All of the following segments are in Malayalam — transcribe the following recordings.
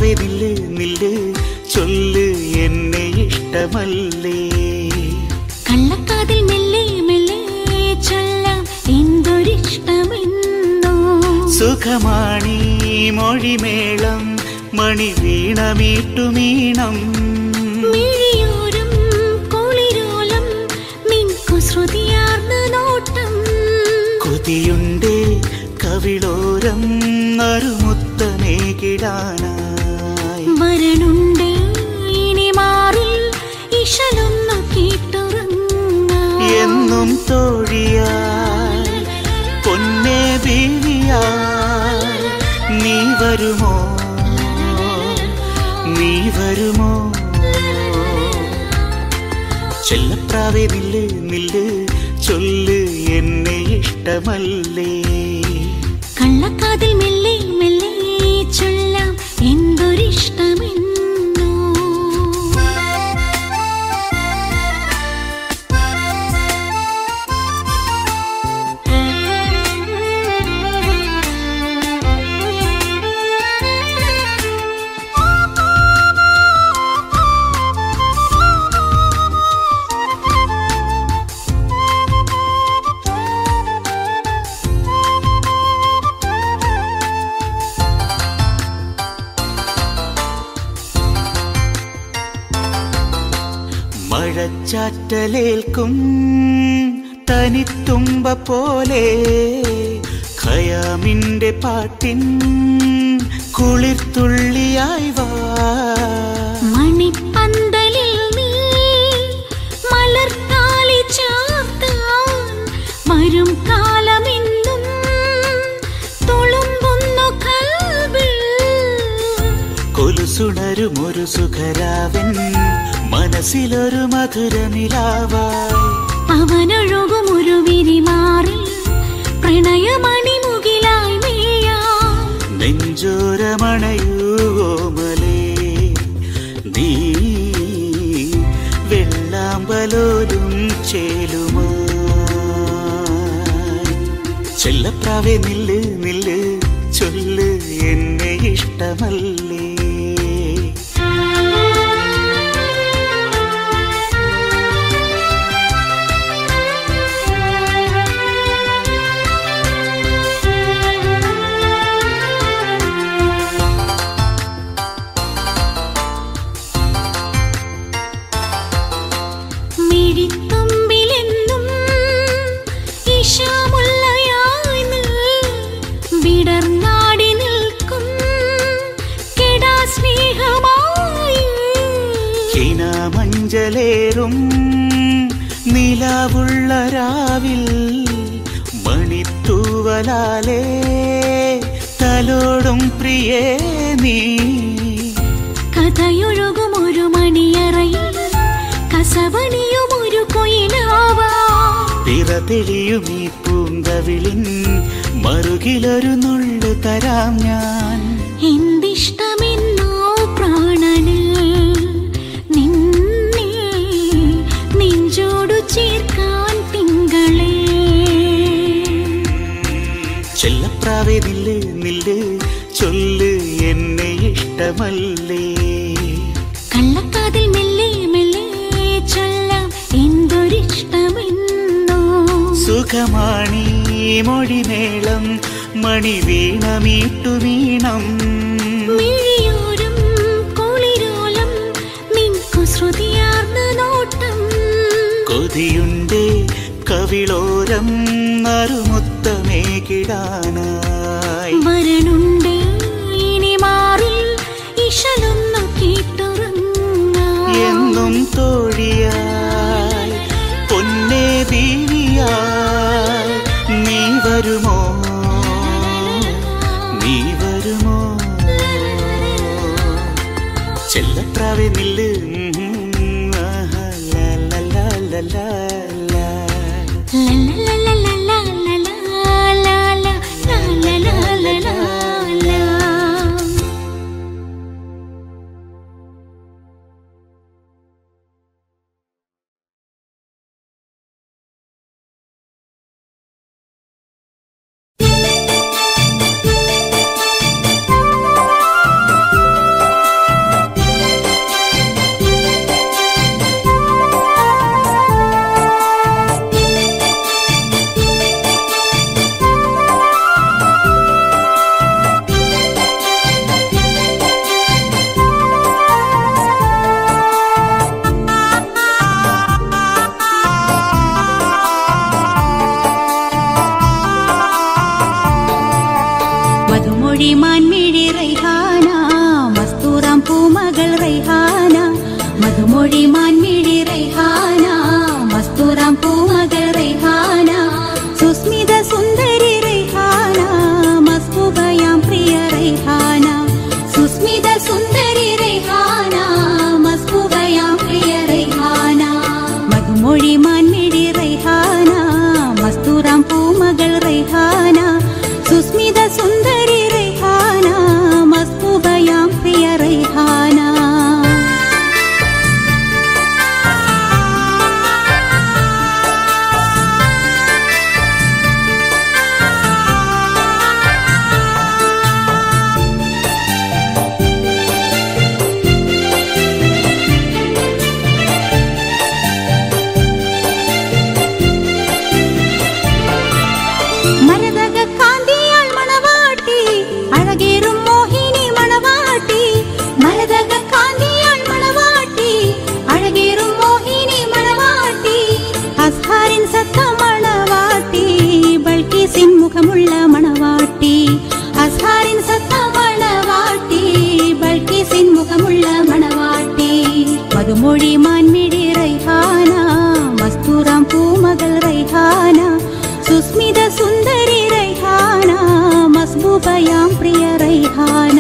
ചെല്ലപ്രാവേ നില്ല് നില്ല് ചൊല്ല് എന്നെ ഇഷ്ടമല്ലേ കള്ളക്കാതിൽ മെല്ലെ മെല്ലെ ചൊല്ലാം എന്തൊരിഷ്ടമെന്നോ സുഖമാണീ മൊഴിമേളം മണി വീണമീട്ടുമീണം മിഴിയോരം കുളിരോലം നിൻ കുസൃതിയാർന്ന നോട്ടം കൊതിയുണ്ട് കവിളോരം നറുമുത്തമേകിടാനായി വരണുണ്ട് ഇനി മാറിൽ ഇശലൊന്നു കേട്ടുറങ്ങാം എന്നും തോഴിയായി പൊന്നേ ബീവിയായി നീ വരുമോ നീ വരുമോ ചെല്ലപ്രാവേ നില്ല് നില്ല് ചൊല്ല് എന്നെ ഇഷ്ടമല്ലേ കള്ളക്കാതിൽ മെല്ലെ മെല്ലെ ചൊല്ലാം എന്തൊരിഷ്ടമെന്നോ മഴച്ചാറ്റലേൽക്കും തനിത്തുമ്പ പോലെ ഖയാമിന്റെ പാട്ടിൻ കുളിർത്തുള്ളിയായി വാ മണിപ്പന്തലിൽ നീ മലർത്താലി ചാർത്താൻ വരും കാലമെന്നും തുളുമ്പുന്നു കൽവിൽ കൊലുസുണരും ഒരു സുഖരാവൻ മനസ്സിലൊരു മധുരനിലാവായി അവനൊഴുകും ഒരു വിരിമാറിൽ പ്രണയമണിമുകിലായി മേയാം നെഞ്ചോരമണയൂമലേ നീ വെള്ളാമ്പലോലും ചേലുമാ ചെല്ലപ്രാവേ നില്ല് നില്ല് ചൊല്ല് എന്നെ ഇഷ്ടമല്ലേ മിഴിത്തുമ്പിലെന്നും ഇശാമുല്ലയായി നിൽ വിടർന്നാടി നിൽക്കും കെടാ സ്നേഹമായി മഞ്ചലേറും നിലാവുള്ള രാവിൽ മണിത്തൂവലാലേ തലോടും പ്രിയേ നീ കഥയൊഴുകും ഒരു മണിയറയിൽ കസവണിയും ഒരു കൊയിലാവാ പിറതെളിയും ഈ പൂങ്കവിളിൻ മറുകിലൊരു നുള്ളു തരാം ഞാൻ എന്തിഷ്ടമെന്നോ പ്രാണന് നിന്നെ നെഞ്ചോടു ചേർക്കാൻ തിങ്കളേ ചെല്ലപ്രാവേ നില്ല് നില്ല് ചൊല്ല് എന്നെ ഇഷ്ടമല്ലേ കള്ളക്കാതിൽ മെല്ലെ മെല്ലെ ചൊല്ലാം എന്തൊരിഷ്ടമെന്നോ സുഖമാണീ മൊഴിമേളം മണി വീണമീട്ടുവീണം മിഴിയോരം കുളിരോലം നിൻ കുസൃതിയാർന്ന നോട്ടം കൊതിയുണ്ട് കവിളോരം നറുമുത്തമേകിടാനായി വരണുണ്ട് ഇനി മാറിൽ ഇശലൊന്നു കേട്ടുറങ്ങാം എന്നും തോഴിയായി പൊന്നേ ബീവിയായി നീ വരുമോ നീ വരുമോ ചെല്ലപ്രാവേ നില്ല് ഉം, ആഹാ, ലാ, ലാ, ലാ, ലാ, ലാ, ലാ. ലാ മധുമൊഴി മാൻമിഴി റൈഹാന മസ്തൂറാം പൂമകൾ റൈഹാന മധുമൊഴി മാൻമിഴി റൈഹാന മസ്തൂറാം പൂമകൾ റൈഹാന സുസ്മിത സുന്ദരി റൈഹാന മസ്ബൂബയാം പ്രിയ റൈഹാന സുസ്മിത സുന്ദരി റൈഹാന മസ്ബൂബയാം പ്രിയ റൈഹാന മധുമൊഴി മാൻമിഴി റൈഹാന മസ്തൂറാം പൂമകൾ റൈഹാന സുസ്മിത സുന്ദരി റൈഹാന മസ്ബൂബയാം പ്രിയ റൈഹാന മരതക കാന്തിയാൽ മണവാട്ടി അഴകേറും മോഹിനി മണവാട്ടി മരതക കാന്തിയാൽ മണവാട്ടി അഴകേറും മോഹിനി മണവാട്ടി അസ്ഹാരിൻ സത്ത മണവാട്ടി ബൾക്കീസിൻ മുഖമുള്ള മണവാട്ടി അസ്ഹാരിൻ സത്ത മണവാട്ടി ബൾക്കീസിൻ മുഖമുള്ള മണവാട്ടി മധുമൊഴി മാൻമിഴി റൈഹാന മസ്തൂറാം പൂമകൾ റൈഹാന സുസ്മിത സുന്ദരി റൈഹാന മസ്ബൂബയാം പ്രിയ റൈഹാന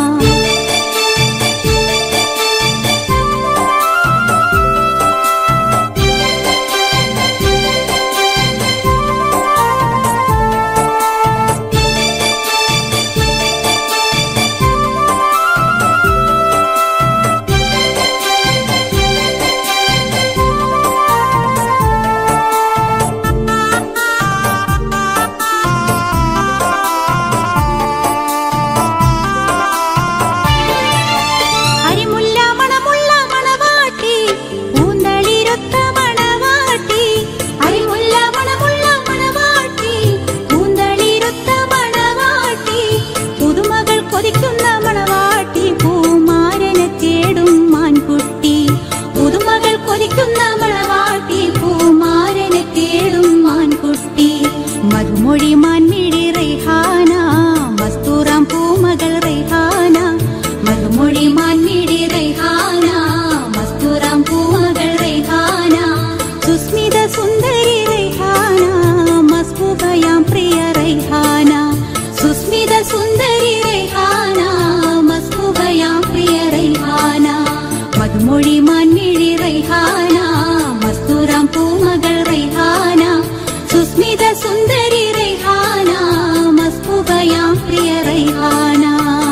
അരിമുല്ല മണമുള്ള മണവാട്ടി പൂന്തളിരൊത്ത മണവാട്ടി അരിമുല്ല മണമുള്ള മണവാട്ടി പൂന്തളിരൊത്ത മണവാട്ടി പുതുമകൾ കൊതിക്കുന്ന മണവാട്ടി പൂമാരനെ തേടും മാൻകുട്ടി പുതുമകൾ കൊതിക്കുന്ന മണവാട്ടി പൂമാരനെ തേടും മാൻകുട്ടി മധുമൊഴി മാൻമിഴി റൈഹാന മസ്തൂറാം പൂമകൾ റൈഹാന മധുമൊഴി മാൻമിഴി റൈഹാന മസ്തൂറാം പൂമകൾ റൈഹാന സുസ്മിത സുന്ദരി റൈഹാന മസ്ബൂബയാം പ്രിയ റൈഹാന സുസ്മിത സുന്ദരി റൈഹാന മസ്ബൂബയാം പ്രിയ റൈഹാന മധുമൊഴി മാൻമിഴി റൈഹാന മസ്തൂറാം പൂമകൾ റൈഹാന സുസ്മിത സുന്ദരി റൈഹാന മസ്ബൂബയാം പ്രിയ റൈഹാന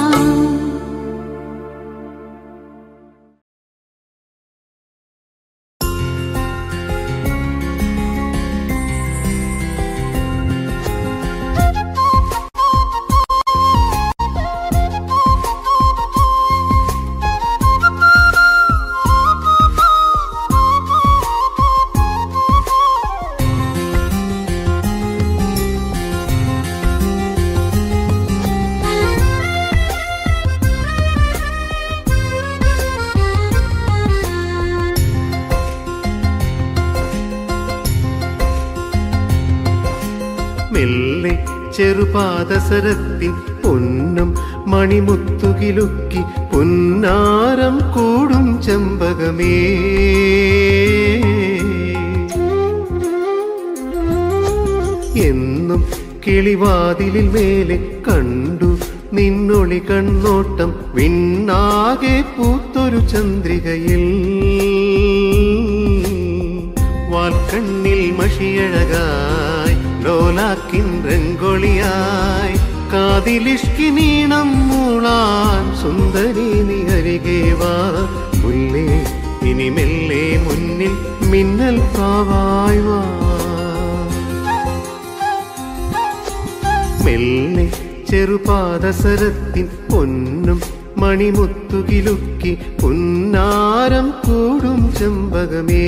മെല്ലെ ചെറുപാദസരത്തിൻ പൊന്നും മണിമുത്തുകിലുക്കി പൊന്നാരം കൂടും ചെമ്പകമേ എന്നും കിളിവാതിലിൽ മേലെ കണ്ടു നിന്നൊളി കണ്ണോട്ടം വിണ്ണാകെ പൂത്തൊരു ചന്ദ്രികയിൽ വാൽക്കണ്ണിൽ മഷിയഴകായി ലോലാക്കിൻ രംഗൊളിയായി കാതിലിഷ്കി നീണം മൂളാൻ സുന്ദരി നീ അരികെ വാ മുല്ലേ ഇനി മെല്ലെ മുന്നിൽ മിന്നൽ പാവായി വാ മെല്ലെ ചെറുപാദസരത്തിൻ പൊന്നും മണിമുത്തുകിലുക്കി പുന്നാരം കൂടും ചെമ്പകമേ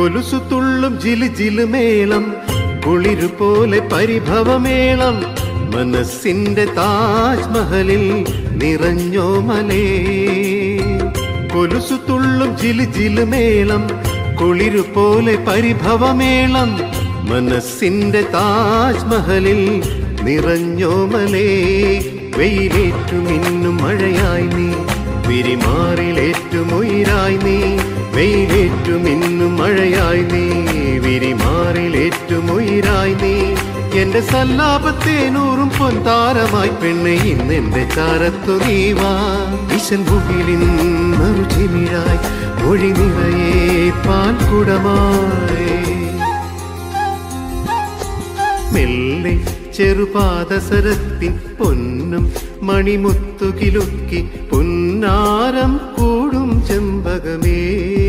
കൊലുസു തുള്ളും ജിലു ജിലു മേളം കുളിരു പോലെ പരിഭവമേളം മനസ്സിന്റെ താജ്മഹലിൽ നിറഞ്ഞോ മലേ കൊലുസു തുള്ളും ജിലു ജിലു മേളം കുളിരു പോലെ പരിഭവമേളം മനസ്സിന്റെ താജ്മഹലിൽ നിറഞ്ഞോ മലേ വെയിലേറ്റു മിന്നും മഴയായി നീ വിരിമാറിലേറ്റുമുയിരായി നീ വെയിലേറ്റു മിന്നും മഴയായി നീ വിരിമാറിലേറ്റുമുയിരായി നീ എന്റെ സല്ലാപത്തേനൂറും പൊൻതാരമായി പെണ്ണെ ഇന്നെന്റെ ചാരത്തു നീവാ വിശൽ മുകിലിൻ മറുചിമിഴായി മൊഴി നിറയെ പാൽക്കുടമായി മെല്ലെ ചെറുപാദസരത്തിൻ പൊന്നും മണിമുത്തുകിലുക്കി പൊന്നാരം കൂടും ചെമ്പകമേ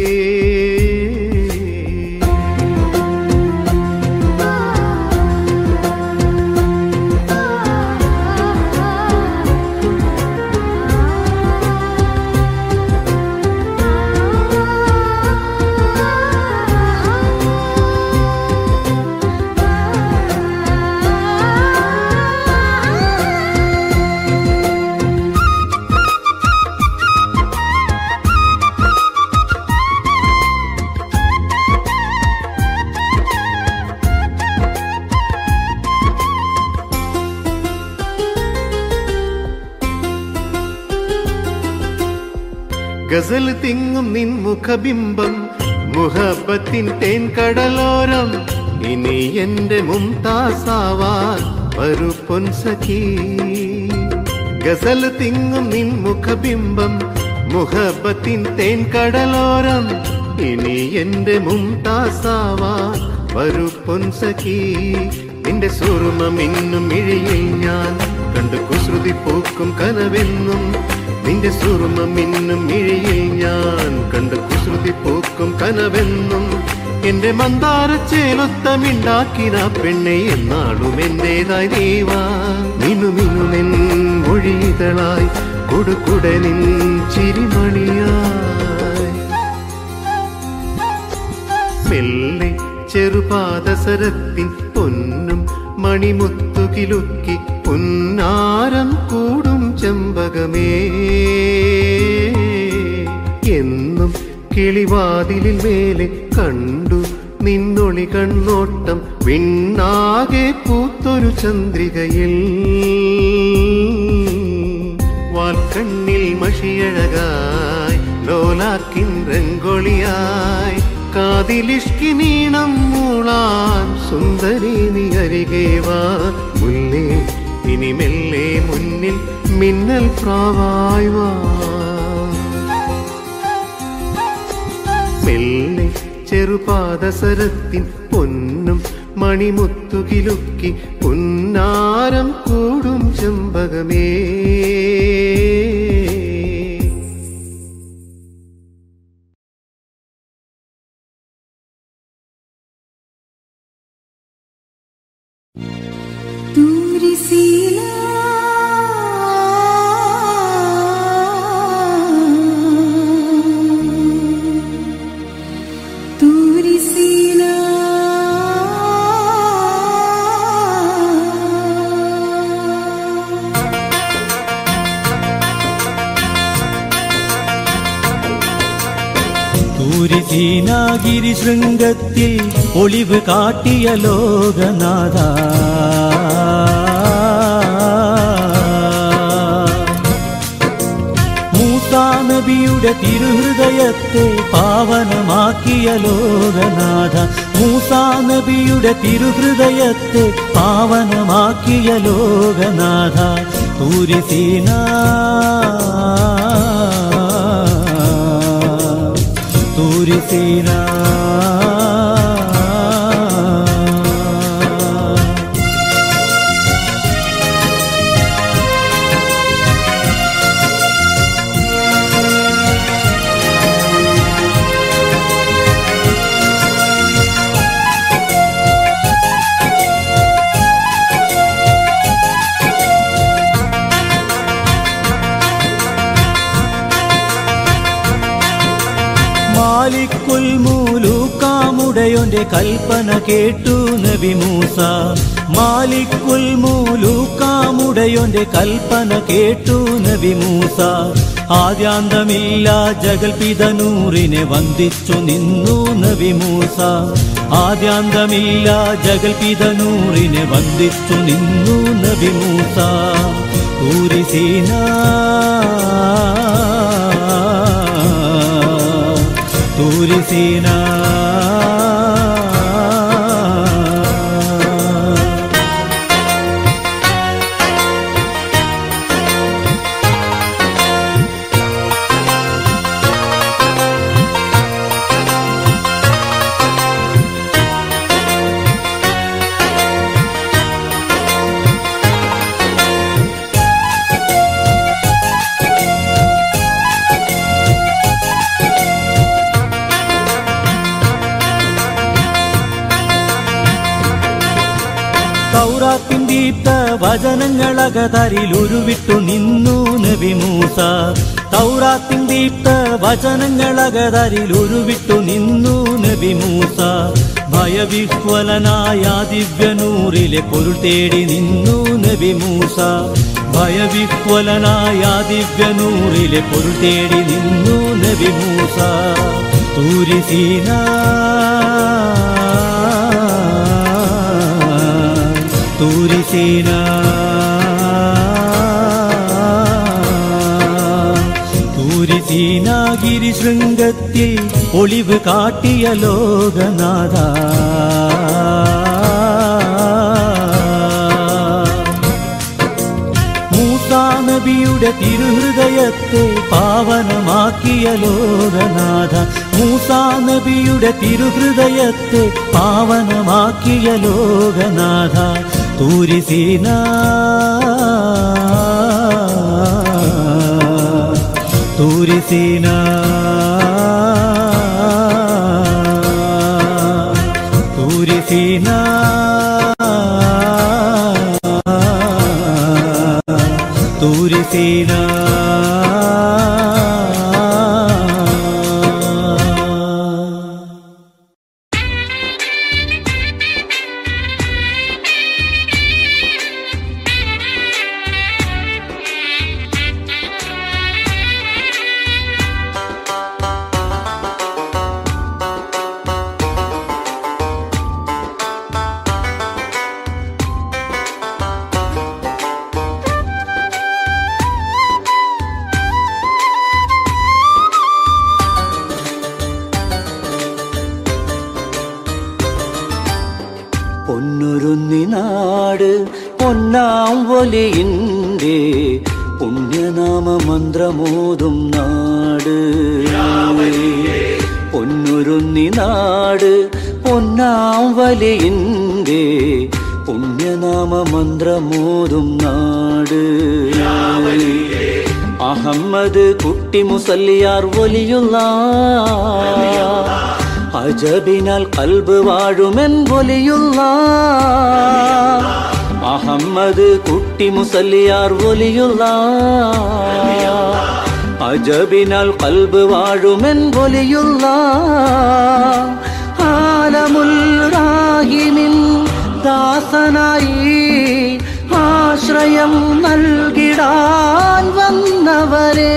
ഗസൽ തിങ്ങും നിൻ മുഖബിംബം മുഹബത്തിൻ തേൻ കടലോരം ഇനി എന്റെ മുംതാസാവാൻ വരു പൊൻസഖി ഗസൽ തിങ്ങും നിൻ മുഖബിംബം മുഹബത്തിൻ തേൻ കടലോരം ഇനി എന്റെ മുംതാസാവാൻ വരു പൊൻസഖി നിന്റെ സുറുമ മിന്നും ഇഴയിൽ ഞാൻ കണ്ടു കുസൃതി പൂക്കും കനവെന്നും നിന്റെ സുറുമ മിന്നും ഇഴയിൽ ഞാൻ കണ്ടു കുസൃതി പൂക്കും കനവെന്നും എന്റെ മന്ദാരച്ചേലൊത്തമിണ്ടാക്കിന പെണ്ണെ എന്നാളും എന്റേതായി നീവാ മിനുമിനുമെൻ മൊഴിതളായി കൊടുക്കുടനിൻ ചിരിമണിയായി മെല്ലെ ചെറുപാദസരത്തിൻ പൊന്നും മണിമുത്തുകിലുക്കി പൊന്നാരം കൂടും ചെമ്പകമേ എന്നും കിളിവാതിലിൽ മേലെ കണ്ടു നിന്നൊളി കണ്ണോട്ടം വിണ്ണാകെ പൂത്തൊരു ചന്ദ്രികയിൽ വാൽക്കണ്ണിൽ മഷിയഴകായി ലോലാക്കിൻ രംഗൊളിയായി കാതിലിഷ്കി നീണം മൂളാൻ സുന്ദരി നീ അരികെ വാ മുന്നേ ഇനി മെല്ലെ മുന്നിൽ മിന്നൽ പ്രാവായി വാ മെല്ലെ ചെറുപാദസരത്തിൻ പൊന്നും മണിമുത്തുകിലുക്കി പുന്നാരം കൂടും ചെമ്പകമേ തൂരിസീല തൂരിസീല തൂരിസീനാഗിരി ശൃംഗത്തിൽ ഒളിവ് കാട്ടിയ ലോകനാഥ മൂസാ നബിയുടെ തിരുഹൃദയത്തെ പാവനമാക്കിയ ലോകനാഥ മൂസാ നബിയുടെ തിരുഹൃദയത്തെ പാവനമാക്കിയ ലോകനാഥ തൂരിസീന തൂരിസീന മാലിക്കുൽ മൂലൂക്കാമുട മുലൂക്കാമുടയോന്റെ കൽപ്പന കേട്ടു നബി മൂസ മാലിക്കുൽ മൂലൂക്കാമുടയോന്റെ കൽപ്പന കേട്ടു നബി മൂസ ആദ്യാന്തമില്ല ജഗൽപിതനൂറിനെ വന്ദിച്ചു നിന്നു നബി മൂസ ആദ്യാന്തമില്ല ജഗൽപിതനൂറിനെ വന്ദിച്ചു നിന്നു നബി മൂസ ഊരിസീന തൂരിസീന തൗറാത്തിൻ ദീപ്ത വചനങ്ങളകതരിൽ ഉരുവിട്ടു നിന്നു നബി മൂസ തൗറാത്തിൻ ദീപ്ത വചനങ്ങളകതരിൽ ഉരുവിട്ടു നിന്നു നബി മൂസ ഭയവിഹ്വലനായ ദിവ്യനൂറിലെ പൊരുൾ തേടി നിന്നു നബി മൂസ ഭയവിഹ്വലനായ ദിവ്യനൂറിലെ പൊരുൾ തേടി നിന്നു നബി മൂസ തൂരിസീന തൂരിസീന തൂരിസീനാഗിരി ശൃംഗത്തിൽ ഒളിവ് കാട്ടിയ ലോകനാഥ മൂസാ നബിയുടെ തിരുഹൃദയത്തെ പാവനമാക്കിയ ലോകനാഥ മൂസാ നബിയുടെ തിരുഹൃദയത്തെ പാവനമാക്കിയ ലോകനാഥ തൂരിസീന തൂരിസീന തൂരിസീന തൂരിസീന പൊന്നുരുന്നി നാട് പൊന്നാം ഒലിയിൻ്റെ പുണ്യനാമ മന്ത്രമോതും നാട് പൊന്നുരുന്നി നാട് പൊന്നാം വലിയിൻ്റെ പുണ്യനാമ മന്ത്രമോതും നാട് അഹമ്മദ് കുട്ടി മുസല്ലിയാർ വലിയുള്ള അജബിനാൽ കൽബ് വാഴുമെൻ വലിയുള്ള അഹമ്മദ് കുട്ടി മുസല്ലിയാർ വലിയുള്ള അജബിനാൽ കൽബ് വാഴുമെൻ വലിയുള്ള ആലമുൽ റാഹിമിൻ ദാസനായി ആശ്രയം നൽകിടാൻ വന്നവരെ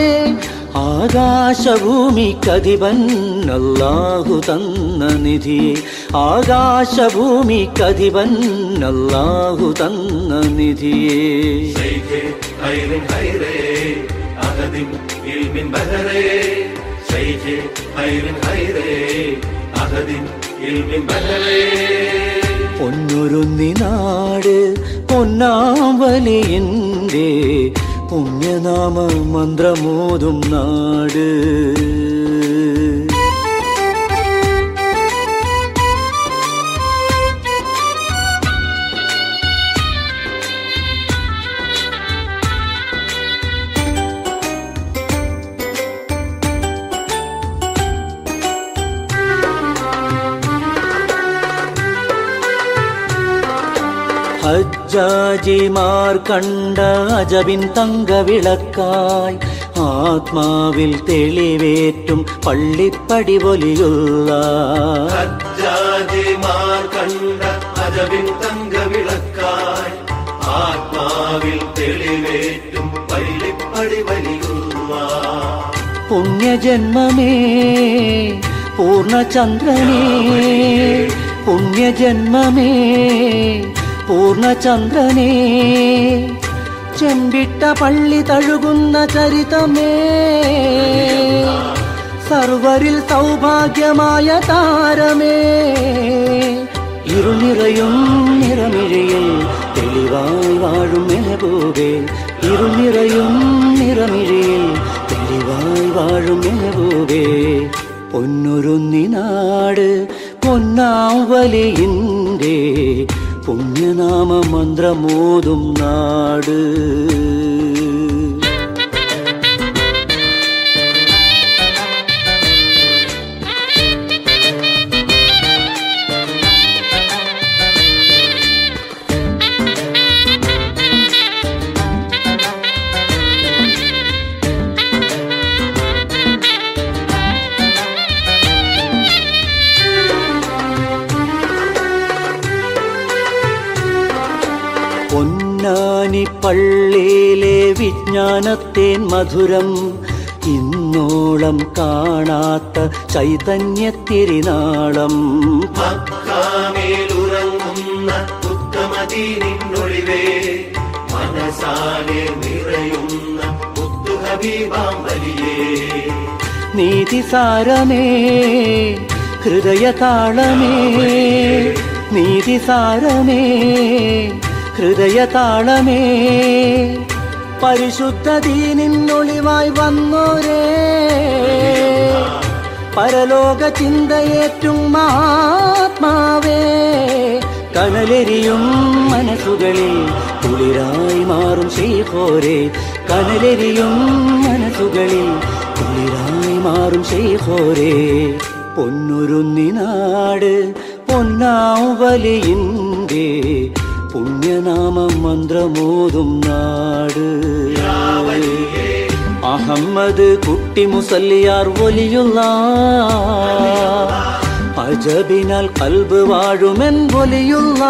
ആകാശഭൂമിക്കധിപൻ അല്ലാഹു തന്ന നിധി ആകാശഭൂമിക്കധിപൻ അല്ലാഹു തന്ന നിധിയേ شيخ خير خير أخذ علم بهر شيخ خير خير أخذ علم بهر പൊന്നൊരുന്നി നാട് പൊന്നാവലിൻ്റെ പുണ്യനാമ മന്ത്രമോതും നാട് ഹജ്ജാജിമാർ കണ്ട അജബിൻ തങ്കവിളക്കായി ആത്മാവിൽ തെളിവേറ്റും പള്ളിപ്പടി പൊലിയുള്ള സജ്ജാതിമാർ കണ്ട അജവിൻ തങ്ക വിളക്കായി ആത്മാവിൽ തെളിവേറ്റും പള്ളിപ്പടി വലിയുവാ പുണ്യജന്മമേ പൂർണ്ണചന്ദ്രനേ പുണ്യജന്മമേ പൂർണ്ണചന്ദ്രനേ ചെമ്പിട്ട പള്ളി തഴുകുന്ന ചരിതമേ സർവരിൽ സൗഭാഗ്യമായ താരമേ ഇരുനിറയും നിറമിഴയിൽ തെളിവായി വാഴും മെനകൂകെ ഇരുനിറയും നിറമിഴയിൽ തെളിവായി വാഴും മെനകൂകെ പൊന്നൊരുന്നി നാട് പൊന്നാവലിയിൻ്റെ പുണ്യനാമ മന്ത്രമോതും നാട് പൊന്നാനി പള്ളിയിലെ വിജ്ഞാനത്തേൻ മധുരം ഇന്നോളം കാണാത്ത ചൈതന്യത്തിരിനാളം മക്കാമേലുറങ്ങുന്ന ഉത്തമദീനിന്നൊളിവേ മനസാലെ നിറയുന്ന മുത്തുഹബീബാം വലിയേ നീതിസാരമേ ഹൃദയതാളമേ നീതിസാരമേ ഹൃദയതാളമേ പരിശുദ്ധ ദീനിന്നൊളിവായി വന്നോരേ പരലോക ചിന്തയേറ്റും മഹാത്മാവേ കനലെരിയും മനസ്സുകളിൽ കുളിരായി മാറും ശൈഖോരെ കനലെരിയും മനസ്സുകളിൽ കുളിരായി മാറും ശൈഖോരെ പൊന്നുരുന്നി നാട് പൊന്നാവലിയിൻ്റെ പുണ്യനാമം മന്ത്രമോതും നാട് അഹമ്മദ് കുട്ടി മുസല്ലിയാർ ഒലിയുള്ള അജബിനാൽ കൽബ് വാഴുമെൻ ഒലിയുള്ള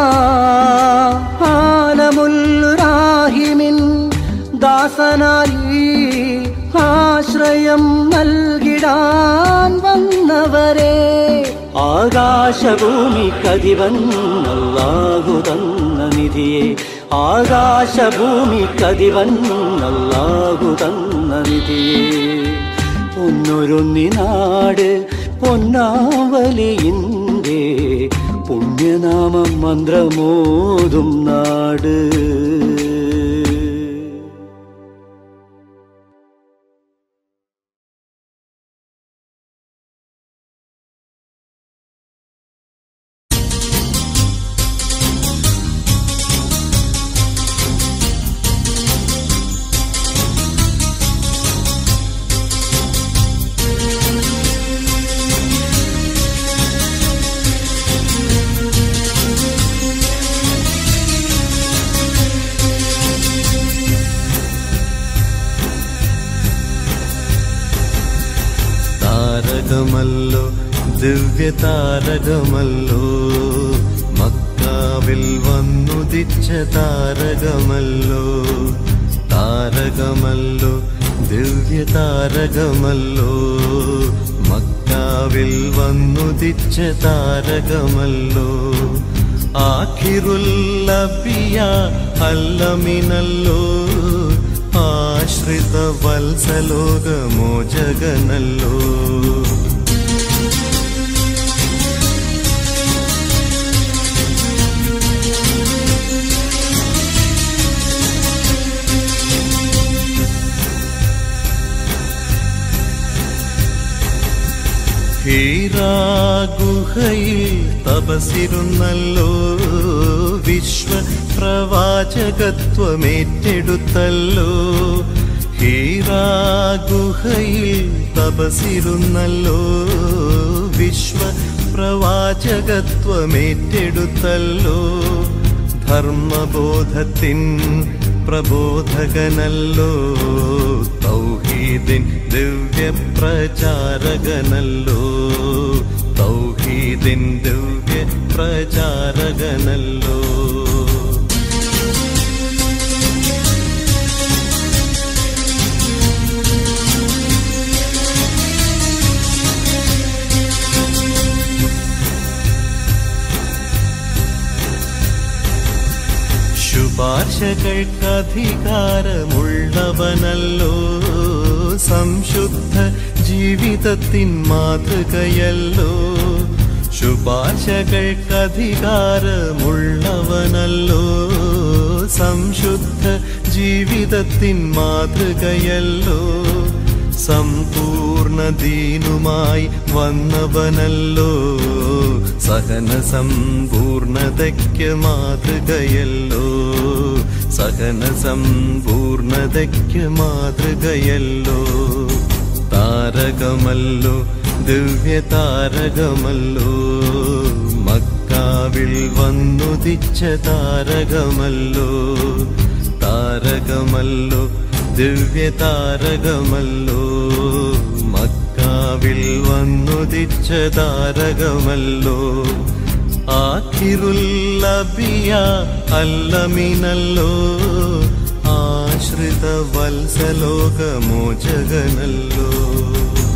ആലമുൽറാഹിമിൻ ദാസനായി ആശ്രയം നൽകിടാൻ വന്നവരെ ആകാശഭൂമി കതിവന്നല്ലാഹു തന്ന നിധിയെ ആകാശഭൂമി കതിവന്നല്ലാഹു തന്ന നിധിയെ പൊന്നൊരുന്നി നാട് പൊന്നാവലിയിൻ്റെ പുണ്യനാമം മന്ത്രമോതും നാട് താരകമല്ലോ ദിവ്യ താരകമല്ലോ മക്കാവിൽ വന്നുദിച്ച താരകമല്ലോ താരകമല്ലോ ദിവ്യ താരകമല്ലോ മക്കാവിൽ വന്നുദിച്ച താരകമല്ലോ ആഖിറുല്ലബിയ അല്ലമിനല്ലോ ആശ്രിത വത്സലോകമോചകനല്ലോ ഹീരാഗുഹയിൽ തപസിരുന്നല്ലോ വിശ്വ പ്രവാചകത്വമേറ്റെടുത്തല്ലോ ഹീരാഗുഹയിൽ തപസിരുന്നല്ലോ വിശ്വ പ്രവാചകത്വമേറ്റെടുത്തല്ലോ ധർമ്മബോധത്തിൻ പ്രബോധകനല്ലോ തൗ തൗഹീദിൻ ദിവ്യ പ്രചാരകനല്ലോ തൗഹീദിൻ ദിവ്യ പ്രചാരകനല്ലോ ശുപാർശകൾക്കധികാരമുള്ളവനല്ലോ സംശുദ്ധ ജീവിതത്തിൻ മാതൃകയല്ലോ ശുപാർശകൾക്കധികാരമുള്ളവനല്ലോ സംശുദ്ധ ജീവിതത്തിൻ മാതൃകയല്ലോ സമ്പൂർണ്ണ ദീനുമായി വന്നവനല്ലോ സഹന സമ്പൂർണതയ്ക്ക് മാതൃകയല്ലോ സഹന സമ്പൂർണതയ്ക്ക് മാതൃകയല്ലോ താരകമല്ലോ ദിവ്യ താരകമല്ലോ മക്കാവിൽ വന്നുദിച്ച താരകമല്ലോ താരകമല്ലോ ദിവ്യ താരകമല്ലോ മക്കാവിൽ വന്നുദിച്ച താരകമല്ലോ ആഖിറുല്ലബിയ അല്ലമിനല്ലോ ആശ്രിത വത്സലോകമോചകനല്ലോ